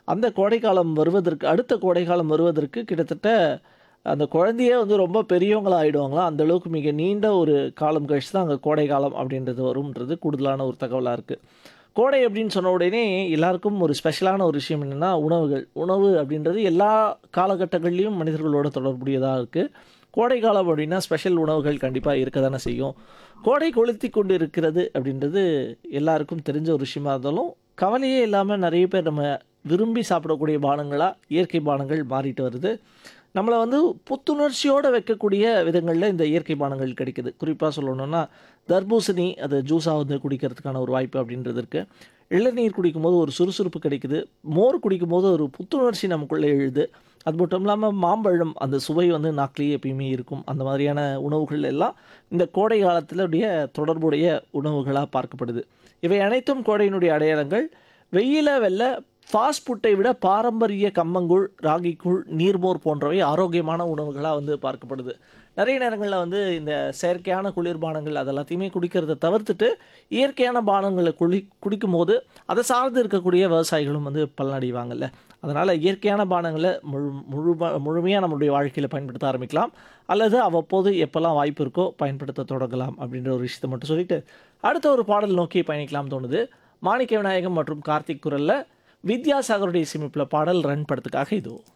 அந்த கோடைக்காலம் வருவதற்கு அடுத்த கோடைக்காலம் வருவதற்கு கிட்டத்தட்ட அந்த குழந்தையே வந்து ரொம்ப பெரியவங்களா ஆயிடுவாங்களாம் அந்த அளவுக்கு மிக நீண்ட ஒரு காலம் கழிச்சு தான் அங்கே கோடை காலம் அப்படின்றது வரும்ன்றது கூடுதலான ஒரு தகவலாக இருக்குது கோடை அப்படின்னு சொன்ன உடனே எல்லாருக்கும் ஒரு ஸ்பெஷலான ஒரு விஷயம் என்னென்னா உணவுகள் உணவு அப்படின்றது எல்லா காலகட்டங்கள்லேயும் மனிதர்களோட தொடர்புடையதாக இருக்குது கோடை காலம் அப்படின்னா ஸ்பெஷல் உணவுகள் கண்டிப்பாக இருக்க தானே செய்யும் கோடை கொளுத்தி கொண்டு இருக்கிறது அப்படின்றது எல்லாருக்கும் தெரிஞ்ச ஒரு விஷயமா இருந்தாலும் கவலையே இல்லாமல் நிறைய பேர் நம்ம விரும்பி சாப்பிடக்கூடிய பானங்களாக இயற்கை பானங்கள் மாறிட்டு வருது நம்மளை வந்து புத்துணர்ச்சியோடு வைக்கக்கூடிய விதங்களில் இந்த இயற்கை பானங்கள் கிடைக்குது குறிப்பாக சொல்லணும்னா தர்பூசணி அது ஜூஸாக வந்து குடிக்கிறதுக்கான ஒரு வாய்ப்பு அப்படின்றது இருக்குது இளநீர் குடிக்கும்போது ஒரு சுறுசுறுப்பு கிடைக்குது மோர் குடிக்கும்போது ஒரு புத்துணர்ச்சி நமக்குள்ளே எழுது அது மட்டும் இல்லாமல் மாம்பழம் அந்த சுவை வந்து நாக்கிலேயே எப்பயுமே இருக்கும் அந்த மாதிரியான உணவுகள் எல்லாம் இந்த கோடை காலத்திலுடைய தொடர்புடைய உணவுகளாக பார்க்கப்படுது இவை அனைத்தும் கோடையினுடைய அடையாளங்கள் வெயில வெல்ல ஃபாஸ்ட் ஃபுட்டை விட பாரம்பரிய கம்மங்கூழ் ராகிக்கூழ் நீர்மோர் போன்றவை ஆரோக்கியமான உணவுகளாக வந்து பார்க்கப்படுது நிறைய நேரங்களில் வந்து இந்த செயற்கையான குளிர்பானங்கள் அது எல்லாத்தையுமே குடிக்கிறத தவிர்த்துட்டு இயற்கையான பானங்களை குளி குடிக்கும்போது அதை சார்ந்து இருக்கக்கூடிய விவசாயிகளும் வந்து பலனடைவாங்கல்ல அதனால் இயற்கையான பானங்களை முழு முழு முழுமையாக நம்மளுடைய வாழ்க்கையில் பயன்படுத்த ஆரம்பிக்கலாம் அல்லது அவ்வப்போது எப்போல்லாம் வாய்ப்பு இருக்கோ பயன்படுத்த தொடங்கலாம் அப்படின்ற ஒரு விஷயத்தை மட்டும் சொல்லிட்டு அடுத்த ஒரு பாடல் நோக்கி பயணிக்கலாம் தோணுது மாணிக்க விநாயகம் மற்றும் கார்த்திக் குரலில் வித்யாசாகருடைய சிமிப்பில் பாடல் ரன் படத்துக்காக இதோ